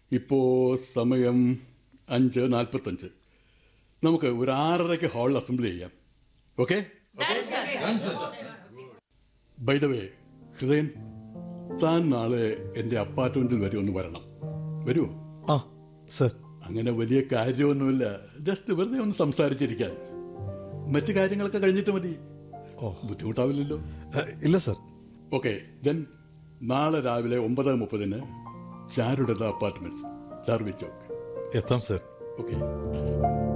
ഇപ്പോൾ സമയം അഞ്ച് നാൽപ്പത്തഞ്ച് നമുക്ക് ഒരു ആറരയ്ക്ക് ഹാളിൽ അസംബ്ലി ചെയ്യാം okay by the way Hridayan താൻ നാളെ എൻ്റെ അപ്പാർട്ട്മെൻറ്റിൽ വരെ ഒന്ന് വരണം വരുമോ ആ സർ അങ്ങനെ വലിയ കാര്യമൊന്നുമില്ല ജസ്റ്റ് വെറുതെ ഒന്ന് സംസാരിച്ചിരിക്കാൻ മറ്റു കാര്യങ്ങളൊക്കെ കഴിഞ്ഞിട്ട് മതി ഓ. ബുദ്ധിമുട്ടാവില്ലല്ലോ ഇല്ല സർ ഓക്കെ ദെൻ നാളെ രാവിലെ ഒമ്പത് മുപ്പതിന് ചാരുടത അപ്പാർട്ട്മെന്റ്സ് ചാർവി ചോക്ക് എത്താം സർ ഓക്കെ